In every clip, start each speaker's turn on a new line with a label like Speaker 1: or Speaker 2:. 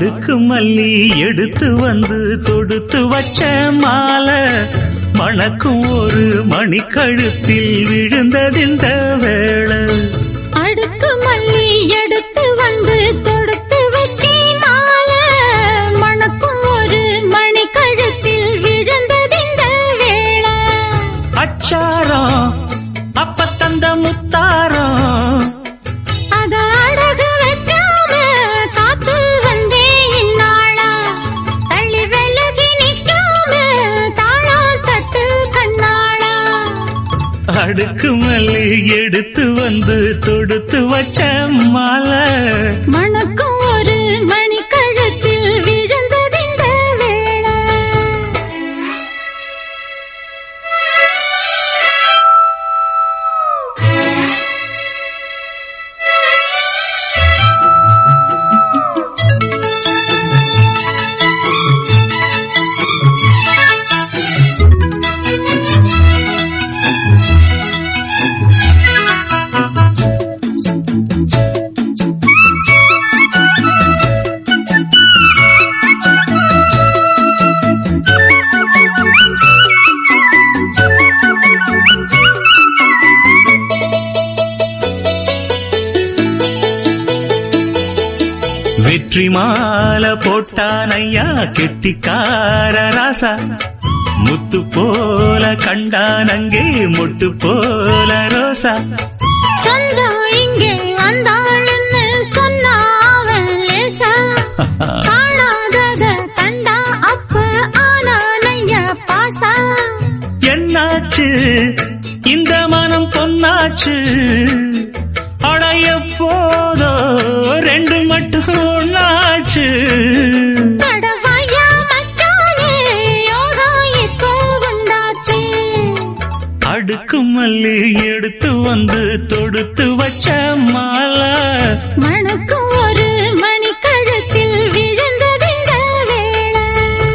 Speaker 1: அடுக்கு மல்லி எடுத்து வந்து தொடுத்து வச்ச மாலை மணக்கும் ஒரு மணிக்கழுத்தில் விழுந்ததிந்த வேளை
Speaker 2: அடுக்கு மல்லி எடுத்து வந்து தொடுத்து வச்சே மாலை மணக்கும் ஒரு மணி கழுத்தில் விழுந்ததிந்த வேளை
Speaker 1: அச்சாரம் அப்ப தந்த முத்தாரம்
Speaker 2: அத அடகு வைக்காம காத்து வந்தே இந்நாளா தள்ளி விலகி நிற்காம தாளம் தட்டு கண்ணாளா
Speaker 1: அடுக்கு மல்லி எடுத்து வந்து தொடுத்து வச்ச மாலை
Speaker 2: மணக்கும் ஒரு மணி கழுத்தில் விழுந்ததிந்த வேளை
Speaker 1: வெற்றி மாலை போட்டான் ஐயா கெட்டிக்கார ராசா முத்து போல கண்டான் அங்கே முட்டு போல ரோசா
Speaker 2: சொந்தம் இங்கே வந்தாள்னு சொன்னா அவன் லேசா காணாதத கண்டா அப்ப ஆனானைய பாசா
Speaker 1: என்னாச்சு இந்த மனம் பொன்னாச்சு அடைய போதோ ரெண்டு மட்டும் ஒண்ணாச்சு
Speaker 2: கடவாயா மச்சானே யோகம் இப்போ உண்டாச்சு
Speaker 1: அடுக்கு மல்லி எடுத்து வந்து தொடுத்து வச்ச மாலை
Speaker 2: மணக்கும் ஒரு மணி கழுத்தில் விழுந்ததிந்த வேளை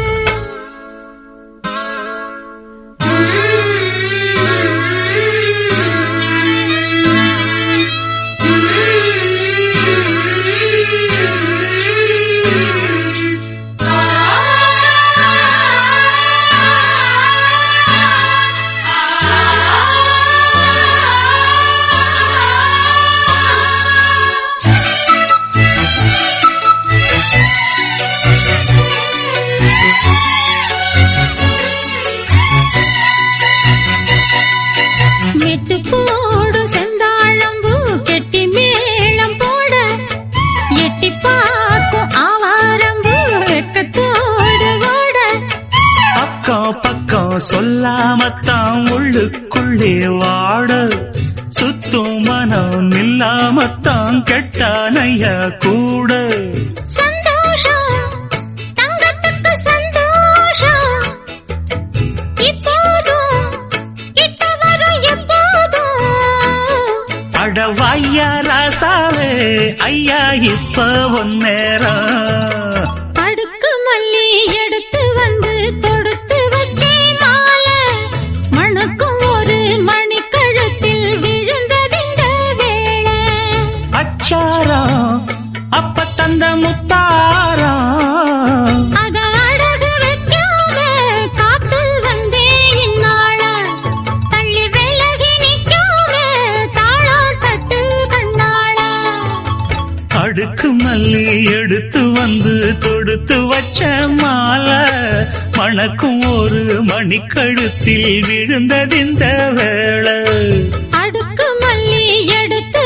Speaker 2: மெட்டு போடு செந்தாழம்பூ கெட்டி மேளம் போட எட்டி பார்க்கும் ஆவாரம்பூ வெக்கத்தோடு ஓட
Speaker 1: அக்கம் பக்கம் சொல்லாமத்தான் உள்ளுக்குள்ளே வாட சுத்தும் மனம் இல்லாமத்தான் கெட்டானைய கூட
Speaker 2: சந்தோஷம் தங்கத்துக்கு சந்தோஷம் இப்போதும் கிட்ட வரும் எப்போதும்
Speaker 1: அடவாய்யா ராசாவே ஐயா இப்ப ஒன்னேரம்
Speaker 2: அடுக்கு மல்லி எடுத்து வந்து தொடுத்து வச்சே மாலை மணக்கும் ஒரு மணி கழுத்தில் விழுந்ததிந்த வேளை
Speaker 1: அச்சாரம் அப்ப தந்த முத்தாரம்
Speaker 2: அத அடகு வைக்காம காத்து வந்தே இந்நாளா தள்ளி விலகி நிற்காம தாளம் தட்டு கண்ணாளா
Speaker 1: அடுக்கு மல்லி எடுத்து வந்து தொடுத்து வச்ச மாலை மணக்கும் ஒரு மணிக்கழுத்தில் விழுந்ததிந்த வேளை
Speaker 2: அடுக்கு மல்லி எடுத்து